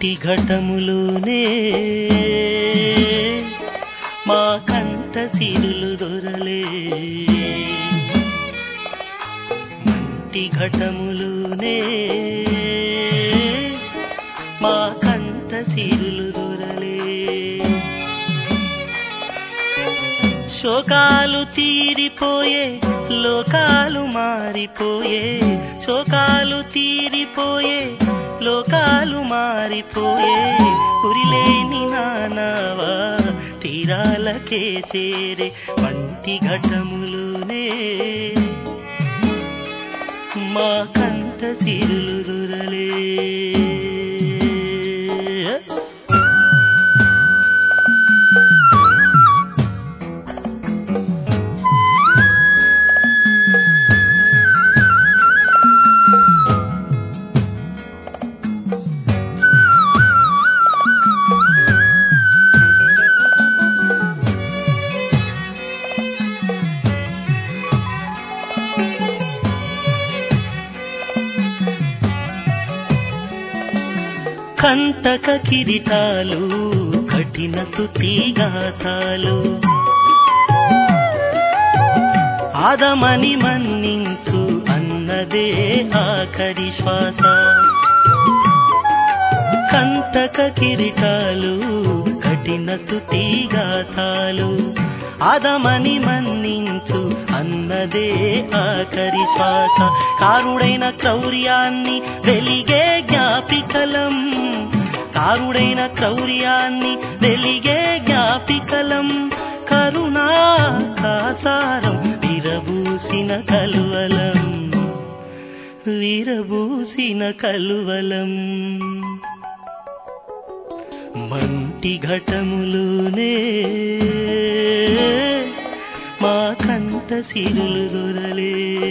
మంటి ఘటములోనే మా కంట సిరులు దొరలే మంటి ఘటములోనే మా కంట సిరులు దొరలే శోకాలు తీరిపోయే లోకాలు మారిపోయే శోకాలు తీరిపోయే లోకాలు మారిపోయే కురిలేని నానావా తీరాలకే చేరే మంటి ఘటములునే మా కంట సిరులు దురలే కంటక కిరీటాలు కఠిన తుతిగాతాలు ఆదమని మన్నించు అన్నదే ఆఖరి శ్వాస కంటక కిరీటాలు కఠిన తుతిగాతాలు ఆదమని మన్నించు అన్నదే ఆఖరి శ్వాస కారుడైన క్రౌర్యాన్ని వెలిగే జ్ఞాపికలం కారుడైన క్రౌర్యాన్ని వెలిగే జ్ఞాపికలం కరుణా కాసారం విరబూసిన కలువలం విరబూసిన కలువలం మంటి ఘటములునే మా కంట సిరులు దొరలే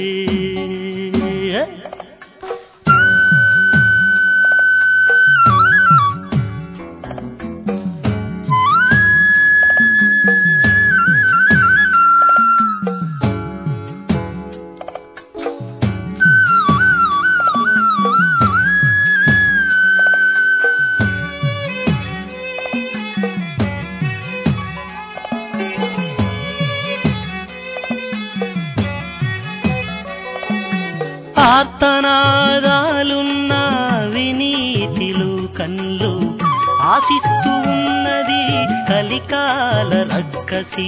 ఆర్తనాదాలున్న వినీతిలు కన్లు ఆశిస్తూ ఉన్నది కలికాల రక్కసి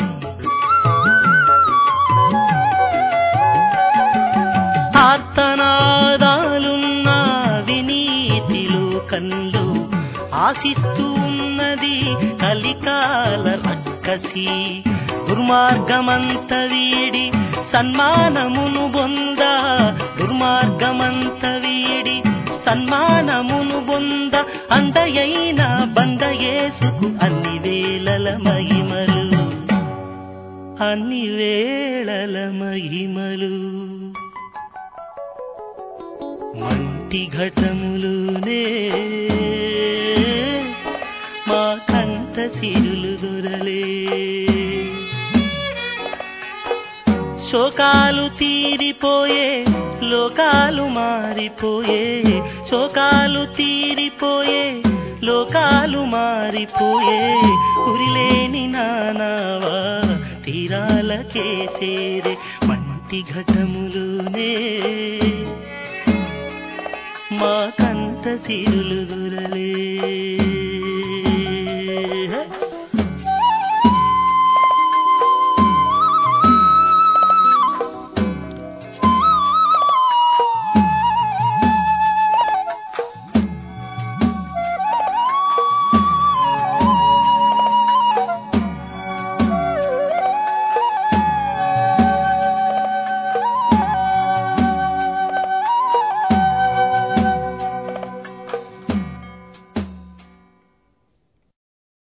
ఆర్తనాదాలున్న వినీతిలు కన్లు ఆశిస్తూ ఉన్నది కలికాల రక్కసి దుర్మార్గమంత వీడి సన్మానమును బొంద దుర్మార్గమంత వీడి సన్మానమును బొంద అండయైన బండయేసుకు అన్ని వేళల మహిమలు అన్ని వేళల మహిమలు మంటి ఘటములునే మా కంట సిరులు దొరలే శోకాలు తీరిపోయే లోకాలు మారిపోయే శోకాలు తీరిపోయే లోకాలు మారిపోయే కురిలేని నానావా తీరాలకే చేరే మంటి ఘటములునే మా కంట సిరులు దొరలే